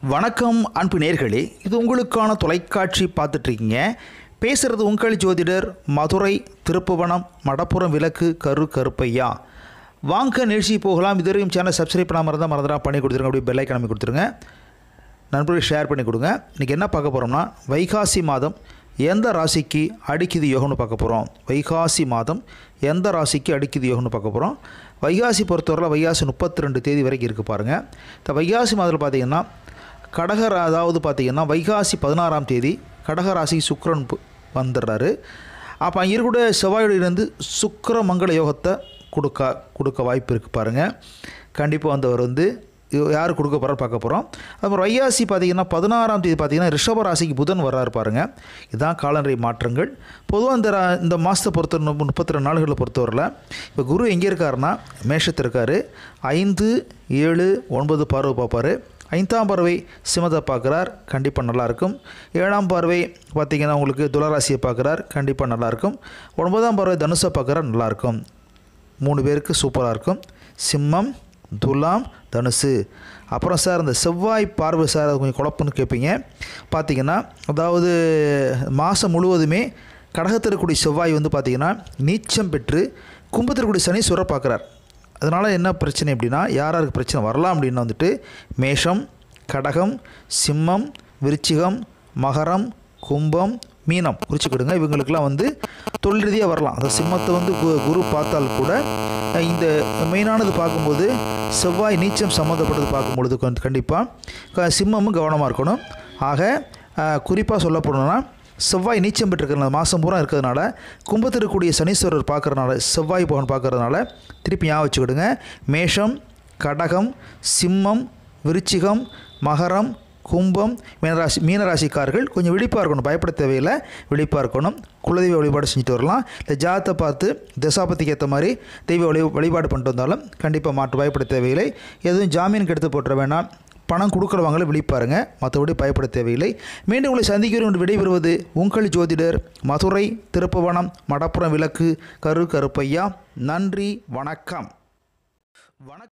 வணக்கம் அன்பு நேர்களே இது உங்களுக்கான தொலைக்காட்சி பார்த்துட்ருக்கீங்க பேசுகிறது உங்கள் ஜோதிடர் மதுரை திருப்புவனம் மடப்புறம் விளக்கு கரு கருப்பையா வாங்க நிகழ்ச்சி போகலாம் இது வரைக்கும் சேனல் சப்ஸ்கிரைப் பண்ணாமல் இருந்தால் மறந்துடா பண்ணி கொடுத்துருங்க அப்படியே பெல்லை கிளம்பி கொடுத்துருங்க நண்பர்கள் ஷேர் பண்ணி கொடுங்க இன்றைக்கி என்ன பார்க்க போகிறோம்னா வைகாசி மாதம் எந்த ராசிக்கு அடிக்குது யோகம்னு பார்க்க போகிறோம் வைகாசி மாதம் எந்த ராசிக்கு அடிக்குது யோகம்னு பார்க்க போகிறோம் வைகாசி பொறுத்தவரையில் வைகாசி முப்பத்தி ரெண்டு தேதி வரைக்கும் இருக்குது பாருங்கள் இந்த வைகாசி மாதத்தில் பார்த்தீங்கன்னா கடக ரா- அதாவது பார்த்தீங்கன்னா வைகாசி பதினாறாம் தேதி கடக ராசிக்கு சுக்கிரன் பு- வந்துடுறாரு அப்போ அங்கே இருக்கக்கூடிய செவ்வாயோடிலிருந்து சுக்கிர மங்கள யோகத்தை கொடுக்க கொடுக்க வாய்ப்பு இருக்குது பாருங்கள் கண்டிப்பாக வந்தவர் வந்து இது யார் கொடுக்க போகிறார் பார்க்க போகிறோம் அப்புறம் வைகாசி பார்த்தீங்கன்னா பதினாறாம் தேதி பார்த்தீங்கன்னா ரிஷப ராசிக்கு புதன் வர்றாரு பாருங்க இதுதான் காலநிலை மாற்றங்கள் பொதுவாக இந்த ரா- இந்த மாதத்தை பொறுத்த முப்பத்தி ரெண்டு நாடுகளை பொறுத்தவரையில் இப்போ குரு எங்கே இருக்காருன்னா மேஷத்தில் இருக்கார் ஐந்து ஏழு ஒன்பது பார்வை பார்ப்பார் ஐந்தாம் பார்வை சிம்மத்தை பார்க்குறார் கண்டிப்பாக நல்லாயிருக்கும் ஏழாம் பார்வை பார்த்தீங்கன்னா உங்களுக்கு துளராசியை பார்க்குறார் கண்டிப்பாக நல்லாயிருக்கும் ஒன்பதாம் பார்வை தனுசை பார்க்குறார் நல்லாயிருக்கும் மூணு பேருக்கு சூப்பராக இருக்கும் சிம்மம் துலாம் தனுசு அப்புறம் சார் இந்த செவ்வாய் பார்வை சார் அது கொஞ்சம் குழப்பம்னு கேட்பீங்க பார்த்தீங்கன்னா அதாவது மாதம் முழுவதுமே கடகத்தில் இருக்கக்கூடிய செவ்வாய் வந்து பார்த்தீங்கன்னா நீச்சம் பெற்று கும்பத்தில் இருக்கக்கூடிய சனீஸ்வரர் பார்க்குறார் அதனால் என்ன பிரச்சனை அப்படின்னா யார் யாருக்கு பிரச்சனை வரலாம் அப்படின்னு வந்துட்டு மேஷம் கடகம் சிம்மம் விருச்சிகம் மகரம் கும்பம் மீனம் குறிச்சிக்கிடுங்க இவங்களுக்கெல்லாம் வந்து தொழில் ரீதியாக வரலாம் அந்த சிம்மத்தை வந்து கு- குரு பார்த்தால் கூட அஹ், இந்த மெயினானது பார்க்கும்போது செவ்வாய் நீச்சம் சம்மந்தப்பட்டது பார்க்கும்பொழுது கொஞ்சம் கண்டிப்பாக சிம்மமும் கவனமாக இருக்கணும் ஆக குறிப்பாக சொல்ல போனோம்னா செவ்வாய் நீச்சம் பெற்றிருக்கிற மாதம் பூரா இருக்கிறதுனால கும்பத்தில் இருக்கக்கூடிய சனீஸ்வரர் பார்க்கறதுனால செவ்வாய் பகவான் பார்க்கறதுனால திருப்பி ஞாபகம் வச்சுக்கிடுங்க மேஷம் கடகம் சிம்மம் விருச்சிகம் மகரம் கும்பம் மீனராசி மீனராசிக்காரர்கள் கொஞ்சம் விழிப்பாக இருக்கணும் பயப்பட தேவையில்லை விழிப்பாக இருக்கணும் குலதெய்வ வழிபாடு செஞ்சுட்டு வரலாம் இந்த ஜாதத்தை பார்த்து தசாபதிக்கு ஏற்ற மாதிரி தெய்வ வழி வழிபாடு பண்ணிட்டு வந்தாலும் கண்டிப்பாக மாற்று பயப்பட தேவையில்லை எதுவும் ஜாமீனுக்கு எடுத்து போட்டுற வேணாம் பணம் கொடுக்குறவங்கள விழிப்பாருங்க மற்றபடி பயப்பட தேவையில்லை மீண்டும் உங்களை சந்திக்கிறோம் விடைபெறுவது உங்கள் ஜோதிடர் மதுரை திருப்புவனம் மடப்புறம் விளக்கு கரு கருப்பையா நன்றி வணக்கம் வணக்கம்